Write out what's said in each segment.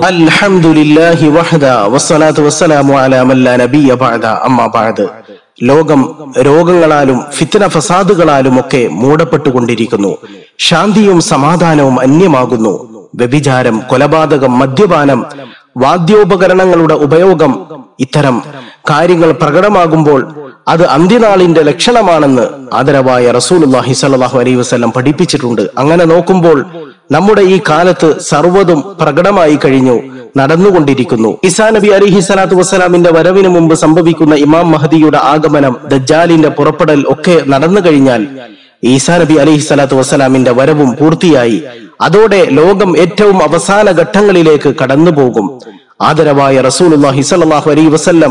الحمد لله وحده والصلاة والسلام على من لا نبي بعد أما بعد ലോകം രോഗങ്ങളാലും ഫിത്തന ഫസാദുകളാലും ഒക്കെ മൂടപ്പെട്ടുകൊണ്ടിരിക്കുന്നു ശാന്തിയും സമാധാനവും അന്യമാകുന്നു വ്യഭിചാരം കൊലപാതകം മദ്യപാനം വാദ്യോപകരണങ്ങളുടെ ഉപയോഗം ഇത്തരം കാര്യങ്ങൾ പ്രകടമാകുമ്പോൾ അത് അന്ത്യനാളിന്റെ ലക്ഷണമാണെന്ന് ആദരവായ റസൂലുല്ലാഹി സ്വല്ലല്ലാഹു അലൈഹി വസല്ലം പഠിപ്പിച്ചിട്ടുണ്ട് അങ്ങനെ നോക്കുമ്പോൾ നമ്മുടെ ഈ കാലത്ത് സർവ്വതും പ്രകടമായി കഴിഞ്ഞു നടന്നുകൊണ്ടിരിക്കുന്നു ഇസാ നബി അലിഹി സ്വലാത്തു വസ്സലാമിന്റെ വരവിന് മുമ്പ് സംഭവിക്കുന്ന ഇമാം മഹദിയുടെ ആഗമനം ദജ്ജാലിന്റെ പുറപ്പെടൽ ഒക്കെ നടന്നു കഴിഞ്ഞാൽ ഈസാ നബി അലൈഹി സ്വലാത്തു വസ്സലാമിന്റെ വരവും പൂർത്തിയായി അതോടെ ലോകം ഏറ്റവും അവസാന ഘട്ടങ്ങളിലേക്ക് കടന്നുപോകും ആദരവായ റസൂലുല്ലാഹി സ്വല്ലല്ലാഹു അലൈഹി വസല്ലം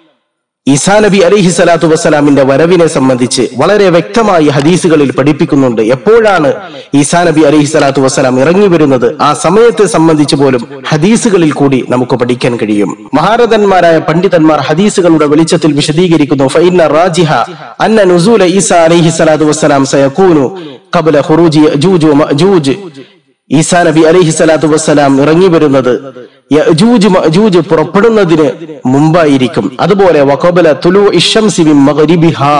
ഈസാ നബി അലൈഹി സ്വലാത്തു വസ്സലാമിന്റെ വരവിനെ സംബന്ധിച്ച് വളരെ വ്യക്തമായി ഹദീസുകളിൽ പഠിപ്പിക്കുന്നുണ്ട് എപ്പോഴാണ് ഈസാ നബി അലൈഹി സ്വലാത്തു വസ്സലാം ഇറങ്ങി വരുന്നത് ആ സമയത്തെ സംബന്ധിച്ച് പോലും ഹദീസുകളിൽ കൂടി നമുക്ക് പഠിക്കാൻ കഴിയും മഹാരഥന്മാരായ പണ്ഡിതന്മാർ ഹദീസുകളുടെ വെളിച്ചത്തിൽ വിശദീകരിക്കുന്നു ഫൈന റാജിഹ അന്ന നുസൂല ഈസാ അലൈഹി സ്വലാത്തു വസ്സലാം സയക്കൂനു കബല ഖുറൂജി യജൂജ് വമഅജൂജ് ഈസാ നബി അലൈഹി സ്വലാത്തു വസ്സലാം ഇറങ്ങി വരുന്നത് യജൂജ് മഅജൂജ് പുറപ്പെടുന്നതിന് മുമ്പായിരിക്കും അതുപോലെ വഖബല തുലു ഇഷംസി മിൻ മഗ്രിബിഹാ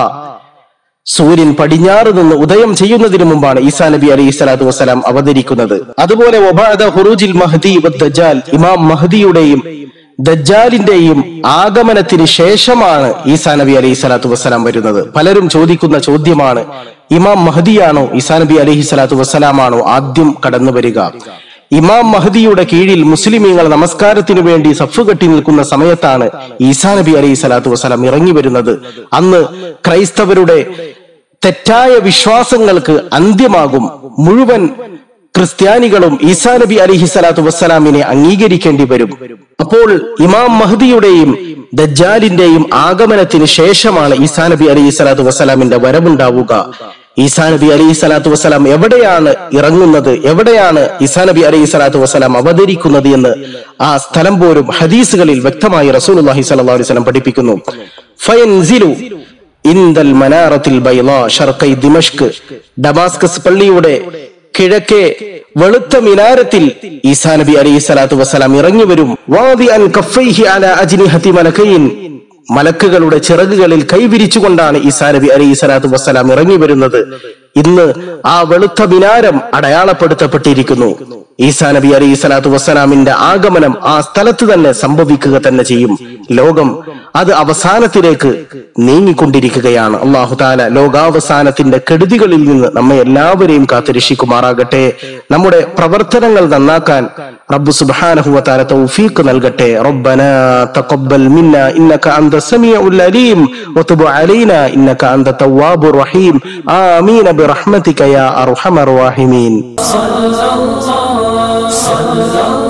സൂര്യൻ പടിഞ്ഞാറ് നിന്ന് ഉദയം ചെയ്യുന്നതിന് മുമ്പാണ് ഈസാ നബി അലൈഹി സ്വലാത്തു വസ്സലാം അവതരിക്കുന്നത് അതുപോലെ വബഅദ ഖുറൂജിൽ മഹ്ദി വദ്ദജാൽ ഇമാം മഹ്ദിയുടെയും ദജ്ജാലിന്റെയും ആഗമനത്തിന് ശേഷമാണ് ഈസാ നബി അലൈഹി സ്വലാത്തു വസ്സലാം വരുന്നത് പലരും ചോദിക്കുന്ന ചോദ്യമാണ് ഇമാം മഹദിയാണോ ഈസാ നബി അലൈഹി സ്വലാത്തു വസ്സലാമാണോ ആദ്യം കടന്നു വരിക ഇമാം മഹദിയുടെ കീഴിൽ മുസ്ലിമീങ്ങൾ നമസ്കാരത്തിനു വേണ്ടി സഫ് കെട്ടി നിൽക്കുന്ന സമയത്താണ് ഈസാ നബി അലൈഹി സ്വലാത്തു വസ്സലാം ഇറങ്ങി വരുന്നത് അന്ന് ക്രൈസ്തവരുടെ തെറ്റായ വിശ്വാസങ്ങൾക്ക് അന്ത്യമാകും മുഴുവൻ ക്രിസ്ത്യാനികളും ഈസാ നബി അലിഹി സ്വലാത്തു വസ്സലാമിനെ അംഗീകരിക്കേണ്ടി വരും അപ്പോൾ ഇമാം മഹദിയുടെയും ദജ്ജാലിന്റെയും ആഗമനത്തിന് ശേഷമാണ് ഈസാ നബി അലൈഹി സ്വലാത്തു വസ്സലാമിന്റെ വരവുണ്ടാവുക ഈസാ നബി അലൈഹി സ്വലാത്തു വസ്സലാം എവിടെയാണ് ഇറങ്ങുന്നത് എവിടെയാണ് ഈസാ നബി അലൈഹി സ്വലാത്തു വസ്സലാം അവതരിക്കുന്നത് എന്ന് ആ സ്ഥലം പോലും ഹദീസുകളിൽ വ്യക്തമായി റസൂലുള്ളാഹി സ്വല്ലല്ലാഹു അലൈഹി വസല്ലം പഠിപ്പിക്കുന്നു ഫയൻസിലു ഇന്ദൽ മനാറത്തിൽ ബൈളാ ഷർഖൈ ദിമഷ്ക് ഡമാസ്കസ് പള്ളിയുടെ കിഴക്കേ വെളുത്ത മിനാരത്തിൽ ഈസാ നബി അലൈഹി സ്വലാത്തു വസ്സലാം ഇറങ്ങി വരും വാദി അൻ കഫൈഹി അല അജ്നിഹതി മലക്കൈൻ മലക്കുകളുടെ ചിറകുകളിൽ കൈവിരിച്ചുകൊണ്ടാണ് ഈസാ നബി അലൈഹി സ്വലാത്തു വസ്സലാം ഇറങ്ങി വരുന്നത് ഇന്ന് ആ വെളുത്ത മിനാരം അടയാളപ്പെടുത്തപ്പെട്ടിരിക്കുന്നു ഈസാ നബി അലൈഹി സ്വലാത്തു വസ്സലാമിന്റെ ആഗമനം ആ സ്ഥലത്ത് തന്നെ സംഭവിക്കുക തന്നെ ചെയ്യും ലോകം അത് അവസാനത്തിലേക്ക് നീങ്ങിക്കൊണ്ടിരിക്കുകയാണ് അള്ളാഹു താല ലോകാവസാനത്തിന്റെ കെടുതികളിൽ നിന്ന് നമ്മെ എല്ലാവരെയും കാത്തുരക്ഷിക്കുമാറാകട്ടെ നമ്മുടെ പ്രവർത്തനങ്ങൾ നന്നാക്കാൻ റബ്ബു സുബ്ഹാനഹു വതആല തൗഫീഖ് നൽകട്ടെ റബ്ബന തഖബ്ബൽ മിന്ന ഇന്നക അന്ത സമീഉൽ അലീം വതുബ് അലൈനാ ഇന്നക അന്ത തവ്വാബുർ റഹീം ആമീൻ ബിറഹ്മതിക യാ അർഹമർ റഹീമീൻ صلى الله صلى الله